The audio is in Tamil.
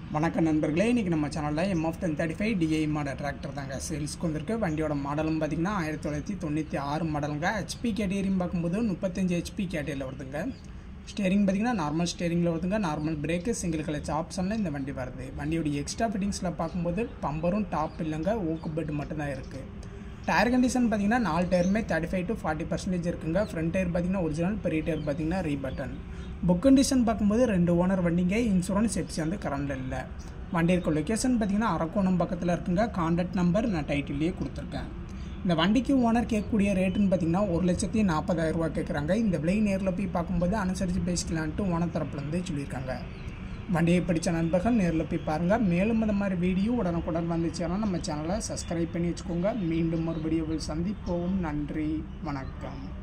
வணக்கம் நண்பர்களே இன்றைக்கி நம்ம சேனலில் MF ten thirty five DI model tractor தாங்க சேல்ஸ்க்கு வந்திருக்கு வண்டியோட மாடலும் பார்த்திங்கன்னா ஆயிரத்தி தொள்ளாயிரத்தி தொண்ணூற்றி ஆறு மாடலுங்க ஹெச்பி கேட்டகரியும் பார்க்கும்போது முப்பத்தஞ்சு ஹெச்பி கேட்டகரியில் வருதுங்க ஸ்டேரிங் பார்த்திங்கன்னா நார்மல் ஸ்டேரிங்கில் வருதுங்க நார்மல் பிரேக்கு சிங்கிள் கிளச் ஆப்ஷனில் இந்த வண்டி வருது வண்டியோட எக்ஸ்ட்ரா ஃபிட்டிங்ஸில் பார்க்கும்போது பம்பரும் டாப் இல்லைங்க ஊக்கு பெட் மட்டும்தான் இருக்குது டயர் கண்டிஷன் பார்த்தீங்கன்னா நாலு டயருமே thirty five to forty percentage இருக்குங்க ஃப்ரண்ட் டயர் பார்த்தீங்கன்னா ஒரிஜினல் பெரிய டயர் பார்த்தீங்கன்னா ரீபட்டன் புக் கண்டிஷன் பார்க்கும்போது ரெண்டு ஓனர் வண்டிங்க இன்சூரன்ஸ் எப்சி வந்து கரண்ட் இல்லை வண்டி இருக்க லொக்கேஷன் பார்த்தீங்கன்னா அரக்கோணம் பக்கத்தில் இருக்குங்க கான்டாக்ட் நம்பர் நான் டைட்டிலேயே கொடுத்துருக்கேன் இந்த வண்டிக்கு ஓனர் கேட்கக்கூடிய ரேட்டுன்னு பார்த்தீங்கன்னா ஒரு லட்சத்தி நாற்பதாயிரம் ரூபா கேட்குறாங்க இந்த விலை நேரில் போய் பார்க்கும்போது அனுசரித்து பேசிக்கலான்ட்டு ஓனர் தரப்புலேருந்து சொல்லியிருக்காங்க வண்டியை பிடிச்ச நண்பர்கள் நேரில் போய் பாருங்கள் மேலும் இந்த மாதிரி வீடியோ உடனுக்குடன் வந்துச்சுன்னா நம்ம சேனலை சப்ஸ்கிரைப் பண்ணி வச்சுக்கோங்க மீண்டும் ஒரு வீடியோவில் சந்திப்போம் நன்றி வணக்கம்